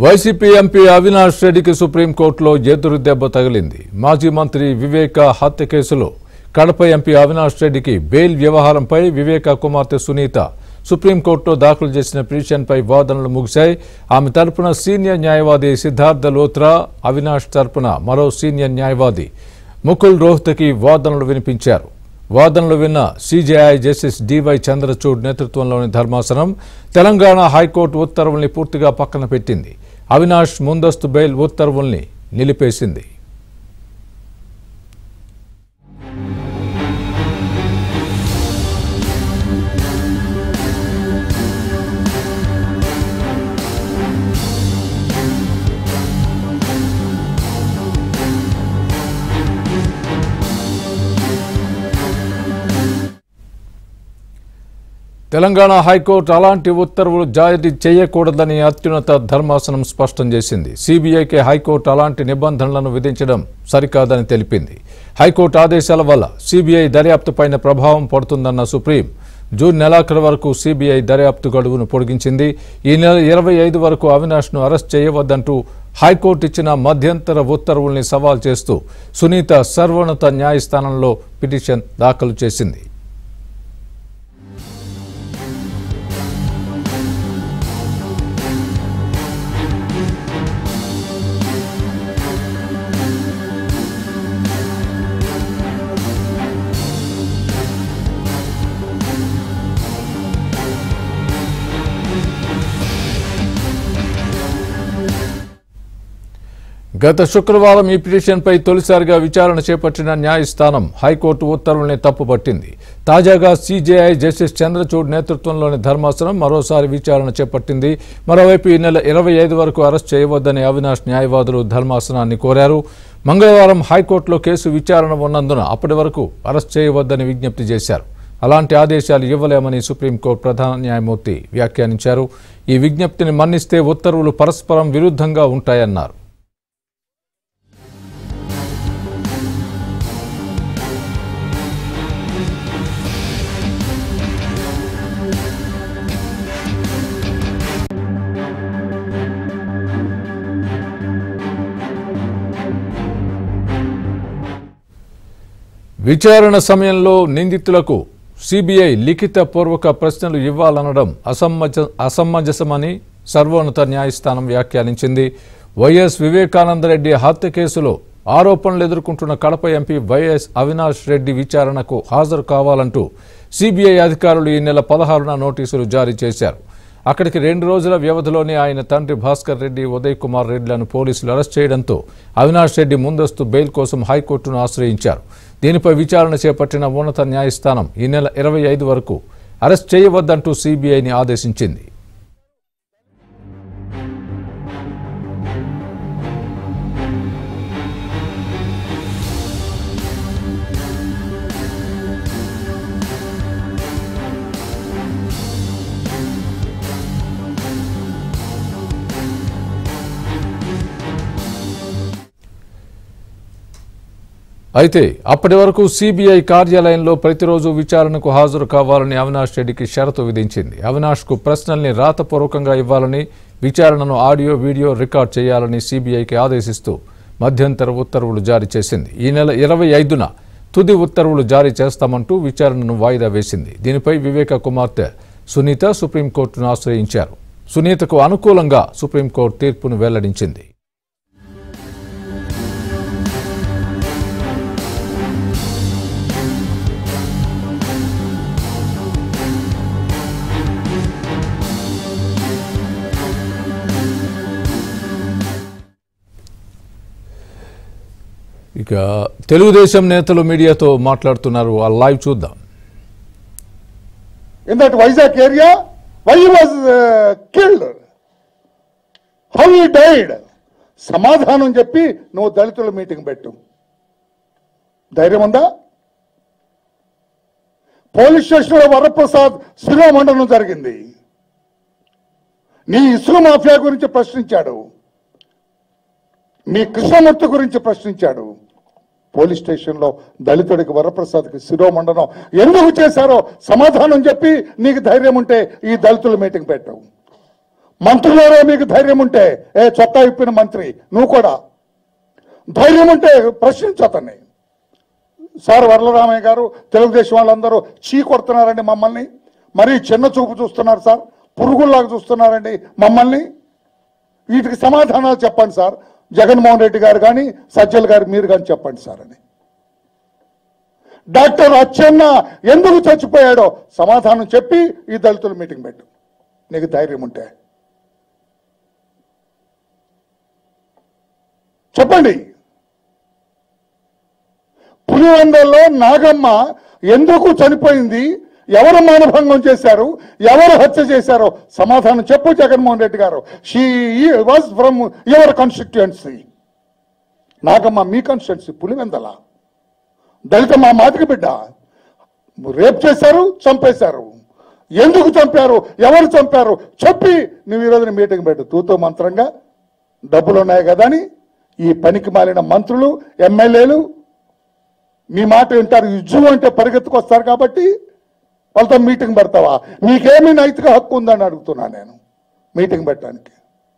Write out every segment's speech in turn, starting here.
YCP MP Avinash రెడ్డికి సుప్రీంకోర్టులో ఎదురు దెబ్బ తగిలింది మాజీ మంత్రి వివేక హత్య కేసులో కడప ఎంపీ అవినాష్ రెడ్డికి బెయిల్ వ్యవహారంపై వివేక కుమార్తె సునీత సుప్రీంకోర్టులో దాఖలు చేసిన పిటిషన్పై వాదనలు ముగిశాయి ఆమె తరపున సీనియర్ న్యాయవాది సిద్ధార్థ లోత్రా అవినాష్ తరపున మరో సీనియర్ న్యాయవాది ముకుల్ రోహ్తకి వాదనలు వినిపించారు వాదనలు విన్న సీజేఐ జస్టిస్ డివై చంద్రచూడ్ నేతృత్వంలోని ధర్మాసనం తెలంగాణ హైకోర్టు ఉత్తర్వుల్ని పూర్తిగా పక్కన పెట్టింది అవినాష్ ముందస్తు బెయిల్ ఉత్తర్వుల్ని నిలిపేసింది తెలంగాణ హైకోర్టు అలాంటి ఉత్తర్వులు జారీ చేయకూడదని అత్యున్నత ధర్మాసనం స్పష్టం చేసింది సిబిఐకి హైకోర్టు అలాంటి నిబంధనలను విధించడం సరికాదని తెలిపింది హైకోర్టు ఆదేశాల వల్ల సిబిఐ దర్యాప్తుపైన ప్రభావం పడుతుందన్న సుప్రీం జూన్ నెలాఖరు వరకు సిబిఐ దర్యాప్తు గడువును పొడిగించింది ఈ నెల ఇరవై ఐదు వరకు అవినాష్ను అరెస్ట్ చేయవద్దంటూ హైకోర్టు ఇచ్చిన మధ్యంతర ఉత్తర్వుల్ని సవాల్ చేస్తూ సునీత సర్వోన్నత న్యాయస్థానంలో పిటిషన్ దాఖలు చేసింది గత శుక్రవారం ఈ పిటిషన్పై తొలిసారిగా విచారణ చేపట్టిన న్యాయస్థానం హైకోర్టు ఉత్తర్వుల్ని తప్పుపట్టింది తాజాగా సీజేఐ జస్టిస్ చంద్రచూడ్ నేతృత్వంలోని ధర్మాసనం మరోసారి విచారణ చేపట్టింది మరోవైపు ఈ నెల ఇరవై ఐదు వరకు అరెస్ట్ చేయవద్దని అవినాష్ న్యాయవాదులు ధర్మాసనాన్ని కోరారు మంగళవారం హైకోర్టులో కేసు విచారణ ఉన్నందున అప్పటి వరకు అరెస్ట్ చేయవద్దని విజ్ఞప్తి చేశారు అలాంటి ఆదేశాలు ఇవ్వలేమని సుప్రీంకోర్టు ప్రధాన న్యాయమూర్తి వ్యాఖ్యానించారు ఈ విజ్ఞప్తిని మన్నిస్తే ఉత్తర్వులు పరస్పరం విరుద్ధంగా ఉంటాయన్నారు విచారణ సమయంలో నిందితులకు సిబిఐ లిఖిత పూర్వక ప్రశ్నలు ఇవ్వాలనడం అసమంజ అసమంజసమని సర్వోన్నత న్యాయస్థానం వ్యాఖ్యానించింది వైఎస్ వివేకానందరెడ్డి హత్య కేసులో ఆరోపణలు ఎదుర్కొంటున్న కడప ఎంపీ వైఎస్ అవినాష్ రెడ్డి విచారణకు హాజరు కావాలంటూ సిబిఐ అధికారులు ఈ నెల పదహారున నోటీసులు జారీ చేశారు అక్కడికి రెండు రోజుల వ్యవధిలోనే ఆయన తండ్రి భాస్కర్ రెడ్డి ఉదయ్ కుమార్ రెడ్డిలను పోలీసులు అరెస్ట్ చేయడంతో అవినాష్ రెడ్డి ముందస్తు బెయిల్ కోసం హైకోర్టును ఆశ్రయించారు దీనిపై విచారణ చేపట్టిన ఉన్నత న్యాయస్థానం ఈ నెల ఇరవై ఐదు వరకు అరెస్ట్ చేయవద్దంటూ సిబిఐని ఆదేశించింది అయితే అప్పటి వరకు సిబిఐ కార్యాలయంలో ప్రతిరోజు విచారణకు హాజరు కావాలని అవినాష్ రెడ్డికి షరతు విధించింది అవినాష్కు ప్రశ్నల్ని రాతపూర్వకంగా ఇవ్వాలని విచారణను ఆడియో వీడియో రికార్డ్ చేయాలని సిబిఐకి ఆదేశిస్తూ మధ్యంతర ఉత్తర్వులు జారీ చేసింది ఈ నెల ఇరవై ఐదున తుది ఉత్తర్వులు జారీ చేస్తామంటూ విచారణను వాయిదా వేసింది దీనిపై వివేక కుమార్తె సునీత సుప్రీంకోర్టును ఆశ్రయించారు సునీతకు అనుకూలంగా సుప్రీంకోర్టు తీర్పును వెల్లడించింది ఇక తెలుగుదేశం నేతలు మీడియాతో మాట్లాడుతున్నారు ఆ లైవ్ చూద్దాం in that Vizag area, why he was uh, killed, how he died. సమాధానం చెప్పి నువ్వు దళితుల మీటింగ్ పెట్టు ధైర్యం ఉందా పోలీస్ స్టేషన్లో వరప్రసాద్ శిరోమండనం జరిగింది నీ ఇసుక మాఫియా గురించి ప్రశ్నించాడు మీ కృష్ణమూర్తి గురించి ప్రశ్నించాడు పోలీస్ స్టేషన్లో దళితుడికి వరప్రసాద్కి శిరోమండనం ఎందుకు చేశారో సమాధానం చెప్పి నీకు ధైర్యం ఉంటే ఈ దళితుల మీటింగ్ పెట్టావు మంత్రులారా మీకు ధైర్యం ఉంటే ఏ చొక్కా ఇప్పిన మంత్రి నువ్వు కూడా ధైర్యం ఉంటే ప్రశ్నించు అతన్ని సార్ వరలరామయ్య గారు తెలుగుదేశం వాళ్ళందరూ చీ కొడుతున్నారండి మమ్మల్ని మరీ చిన్న చూపు చూస్తున్నారు సార్ పురుగుల్లాగా చూస్తున్నారండి మమ్మల్ని వీటికి సమాధానాలు చెప్పండి సార్ జగన్మోహన్ రెడ్డి గారు కానీ సజ్జల్ గారు మీరు కానీ చెప్పండి సార్ అని డాక్టర్ అచ్చెన్న ఎందుకు చచ్చిపోయాడో సమాధానం చెప్పి ఈ దళితుల మీటింగ్ పెట్టు నీకు ధైర్యం ఉంటే చెప్పండి పులివెందల్లో నాగమ్మ ఎందుకు చనిపోయింది ఎవరు మానభంగం చేశారు ఎవరు హత్య చేశారో సమాధానం చెప్పు Jaganmohan Reddy garu she was from your constituency Nagamma మీ కాన్స్టిట్యున్సీ పులివెందల దళిత మా మాదిరి బిడ్డ రేప్ చేశారు చంపేశారు ఎందుకు చంపారు ఎవరు చంపారు చెప్పి నువ్వు ఈరోజు మీటింగ్ పెట్టు తూతో మంత్రంగా డబ్బులు ఉన్నాయి కదా అని ఈ పనికి మాలిన మంత్రులు ఎమ్మెల్యేలు మీ మాట వింటారు యుద్ధం అంటే పరిగెత్తుకొస్తారు కాబట్టి వాళ్ళతో మీటింగ్ పెడతావా మీకేమీ నైతిక హక్కు ఉందని అడుగుతున్నా నేను మీటింగ్ పెట్టడానికి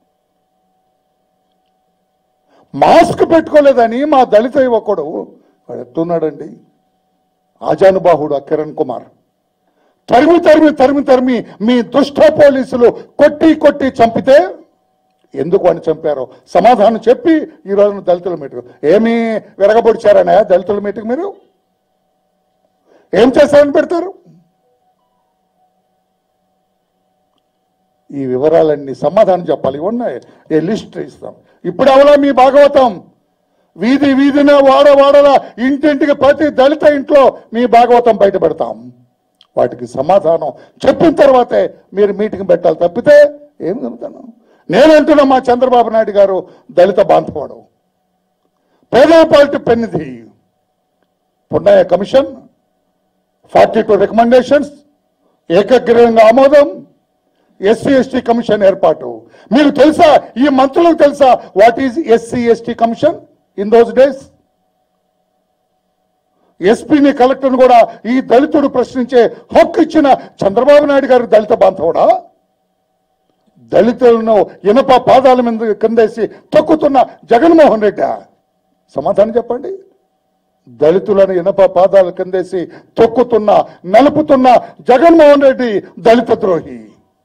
మాస్క్ పెట్టుకోలేదని మా దళిత యువకుడు వాడు ఎత్తున్నాడండి ఆజానుబాహుడు ఆ కిరణ్ కుమార్ తరిమి తరిమి తరిమి తరిమి మీ దుష్ట పోలీసులు కొట్టి కొట్టి చంపితే ఎందుకు అని చంపారో సమాధానం చెప్పి ఈ రోజున దళితుల మీటింగ్ ఏమి విరగబొడిచారనే దళితుల మీటింగ్ మీరు ఏం చేశారని పెడతారు ఈ వివరాలన్నీ సమాధానం చెప్పాలి ఉన్నాయి ఏ లిస్ట్ ఇస్తాం ఇప్పుడు అవలా మీ భాగవతం వీధి వీధిన వాడ వాడల ఇంటింటికి ప్రతి దళిత ఇంట్లో మీ భాగవతం బయట పెడతాం వాటికి సమాధానం చెప్పిన తర్వాతే మీరు మీటింగ్ పెట్టాలి తప్పితే ఏం చెబుతాను నేనంటున్నా మా చంద్రబాబు నాయుడు గారు దళిత బాంధవుడు పేదల పాలిటీ పెన్నిధి Punnaiah commission forty two recommendations ఏకగ్రీవంగా ఆమోదం ఎస్సీ ఎస్టీ కమిషన్ ఏర్పాటు మీకు తెలుసా ఈ మంత్రులకు తెలుసా what is SC ST commission in those days ఎస్పీని కలెక్టర్ని కూడా ఈ దళితుడు ప్రశ్నించే హక్కు ఇచ్చిన చంద్రబాబు నాయుడు గారు దళిత బాంధవుడా దళితులను ఇనప పాదాల మీద కిందేసి తొక్కుతున్న జగన్మోహన్ రెడ్డి సమాధానం చెప్పండి దళితులను ఇనప పాదాల కిందేసి తొక్కుతున్న నలుపుతున్న జగన్మోహన్ రెడ్డి దళిత ద్రోహి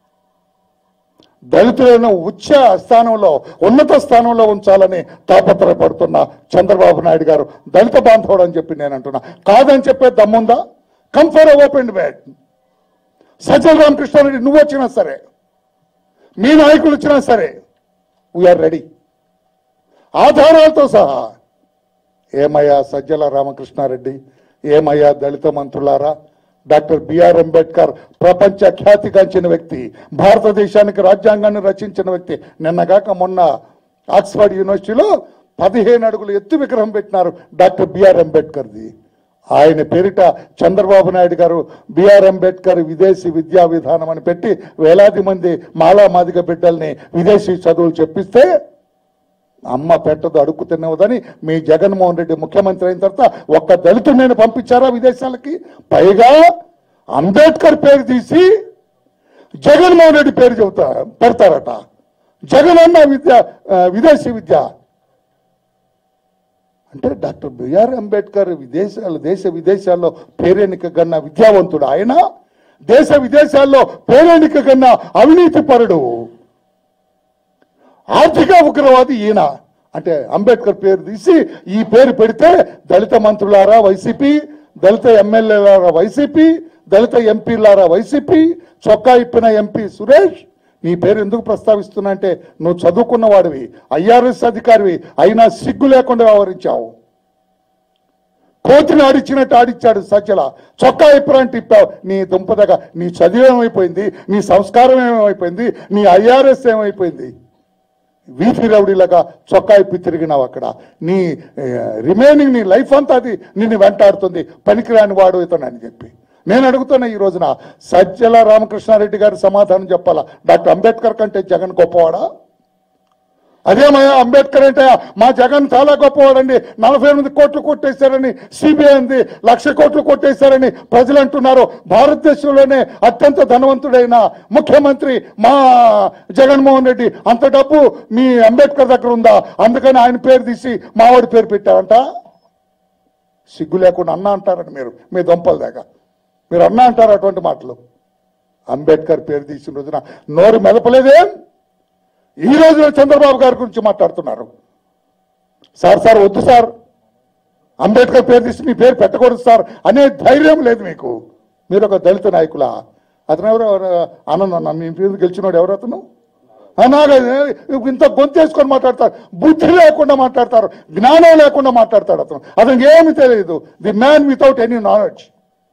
దళితులను ఉచ్చ స్థానంలో ఉన్నత స్థానంలో ఉంచాలని తాపత్రయపడుతున్న చంద్రబాబు నాయుడు గారు దళిత బాంధవుడు అని చెప్పి నేను అంటున్నా కాదని చెప్పే దమ్ముందా come for open debate Sajjala Ramakrishna Reddy నువ్వు వచ్చినా సరే మీ నాయకులు వచ్చినా సరే వీఆర్ రెడీ ఆధారాలతో సహా ఏమయ్యా సజ్జల రామకృష్ణారెడ్డి ఏమయ్యా దళిత మంత్రులారా డాక్టర్ బిఆర్ అంబేద్కర్ ప్రపంచ ఖ్యాతిగాంచిన వ్యక్తి భారతదేశానికి రాజ్యాంగాన్ని రచించిన వ్యక్తి నిన్నగాక మొన్న ఆక్స్ఫర్డ్ యూనివర్సిటీలో పదిహేను అడుగులు ఎత్తు విగ్రహం పెట్టినారు డాక్టర్ బిఆర్ అంబేద్కర్ది ఆయన పేరిట చంద్రబాబు నాయుడు గారు బిఆర్ అంబేద్కర్ విదేశీ విద్యా విధానం అని పెట్టి వేలాది మంది మాలా మాదిగ బిడ్డల్ని విదేశీ చదువులు చెప్పిస్తే అమ్మ పెట్టదు అడుక్కు తినవదని మీ జగన్మోహన్ రెడ్డి ముఖ్యమంత్రి అయిన తర్వాత ఒక్క దళితుడు నేను పంపించారా విదేశాలకి పైగా అంబేద్కర్ పేరు తీసి జగన్మోహన్ రెడ్డి పేరు చెబుతా పెడతారట జగన్ అన్న విద్య ఆ, విదేశీ విద్య అంటే డాక్టర్ బిఆర్ అంబేద్కర్ విదేశాలు దేశ విదేశాల్లో పేరెన్నిక గన్న విద్యావంతుడు ఆయన దేశ విదేశాల్లో పేరెన్నిక గన్న అవినీతి పరుడు ఆర్థిక ఉగ్రవాది ఈయన అంటే అంబేద్కర్ పేరు తీసి ఈ పేరు పెడితే దళిత మంత్రులారా వైసీపీ దళిత ఎమ్మెల్యేలారా వైసీపీ దళిత ఎంపీలారా వైసీపీ చొక్కా ఇప్పిన ఎంపీ సురేష్ నీ పేరు ఎందుకు ప్రస్తావిస్తున్నా అంటే నువ్వు చదువుకున్న వాడివి ఐఆర్ఎస్ అధికారివి అయినా సిగ్గు లేకుండా వ్యవహరించావు కోతిని ఆడిచ్చినట్టు ఆడిచ్చాడు సజ్జల చొక్కా ఇప్పుడంటే ఇప్పావు నీ దుంపదగా నీ చదువు ఏమైపోయింది నీ సంస్కారం ఏమైపోయింది నీ ఐఆర్ఎస్ ఏమైపోయింది వీధి రౌడీలాగా చొక్కా ఇప్పి తిరిగినావు అక్కడ నీ రిమైనింగ్ నీ లైఫ్ అంతా అది నిన్ను వెంటాడుతుంది పనికిరాని వాడు ఇతను అని చెప్పి నేను అడుగుతున్నా ఈ రోజున సజ్జల రామకృష్ణారెడ్డి గారు సమాధానం చెప్పాలా డాక్టర్ అంబేద్కర్ కంటే జగన్ గొప్పవాడా అదేమయ్యా అంబేద్కర్ అంటే మా జగన్ చాలా గొప్పవాడండి నలభై ఎనిమిది కోట్లు కొట్టేశారని సిబిఐ అంది లక్ష కోట్లు కొట్టేశారని ప్రజలు అంటున్నారు భారతదేశంలోనే అత్యంత ధనవంతుడైన ముఖ్యమంత్రి మా జగన్మోహన్ రెడ్డి అంత డబ్బు మీ అంబేద్కర్ దగ్గర ఉందా అందుకని ఆయన పేరు తీసి మావాడి పేరు పెట్టారంట సిగ్గు లేకుండా అన్న అంటారని మీరు మీ దొంపల దాకా మీరు అన్న అంటారు అటువంటి మాటలు అంబేద్కర్ పేరు తీసిన రోజున నోరు మెదపలేదేం ఈ రోజున చంద్రబాబు గారి గురించి మాట్లాడుతున్నారు సార్ సార్ వద్దు సార్ అంబేద్కర్ పేరు తీసి మీ పేరు పెట్టకూడదు సార్ అనే ధైర్యం లేదు మీకు మీరు ఒక దళిత నాయకులా అతను ఎవరు ఆనంద్ అన్న మీ పేరు గెలిచినోడు ఎవరు అతను అలాగే ఇంత గొంతేసుకొని మాట్లాడతారు బుద్ధి లేకుండా మాట్లాడతారు జ్ఞానం లేకుండా మాట్లాడతాడు అతను అతనికి ఏమి తెలియదు the man without any knowledge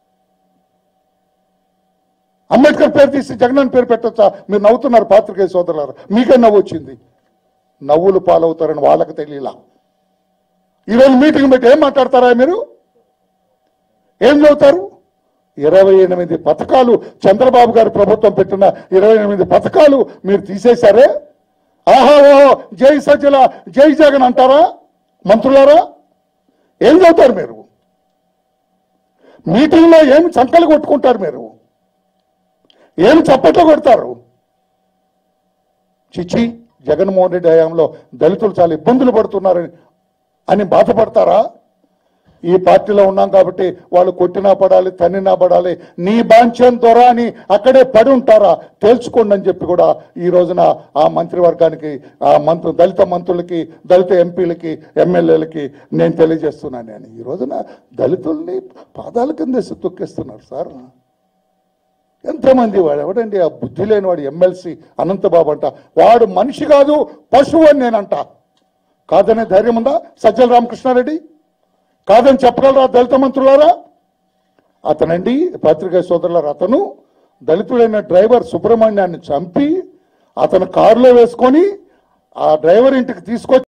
Ambedkar పేరు తీసి జగనన్న పేరు పెట్టొచ్చా మీరు నవ్వుతున్నారు పాత్రికేయ సోదరులారు మీకే నవ్వు వచ్చింది నవ్వులు పాలవుతారని వాళ్ళకి తెలియలా ఈరోజు మీటింగ్ పెట్టి ఏం మాట్లాడతారా మీరు ఏం చదువుతారు ఇరవై ఎనిమిది పథకాలు చంద్రబాబు గారి ప్రభుత్వం పెట్టిన ఇరవై ఎనిమిది పథకాలు మీరు తీసేశారే ఆహా ఓహో జై సజ్జల జై జగన్ అంటారా మంత్రులారా ఏం చదువుతారు మీరు మీటింగ్లో ఏం చంకలు కొట్టుకుంటారు మీరు ఏం చప్పట్లు కొడతారు చిచ్చి జగన్మోహన్ రెడ్డి హయాంలో దళితులు చాలా ఇబ్బందులు పడుతున్నారని అని బాధపడతారా ఈ పార్టీలో ఉన్నాం కాబట్టి వాళ్ళు కొట్టినా పడాలి తన్నినా పడాలి నీ బాంఛన్ దొర అని అక్కడే పడి ఉంటారా తేల్చుకోండి అని చెప్పి కూడా ఈ రోజున ఆ మంత్రివర్గానికి ఆ మంత్రి దళిత మంత్రులకి దళిత ఎంపీలకి ఎమ్మెల్యేలకి నేను తెలియజేస్తున్నాను నేను ఈ రోజున దళితుల్ని పాదాల కింద తొక్కేస్తున్నారు సార్ ఎంతమంది వాడు ఎవడండి ఆ బుద్ధి లేని వాడు ఎమ్మెల్సీ అనంతబాబు అంట వాడు మనిషి కాదు పశువు అని నేనంట కాదనే ధైర్యం ఉందా సజ్జల రామకృష్ణారెడ్డి కాదని చెప్పగలరా దళిత మంత్రులారా అతనండి పత్రికా సోదరులారు అతను దళితుడైన డ్రైవర్ సుబ్రహ్మణ్యాన్ని చంపి అతను కారులో వేసుకొని ఆ డ్రైవర్ ఇంటికి తీసుకొచ్చి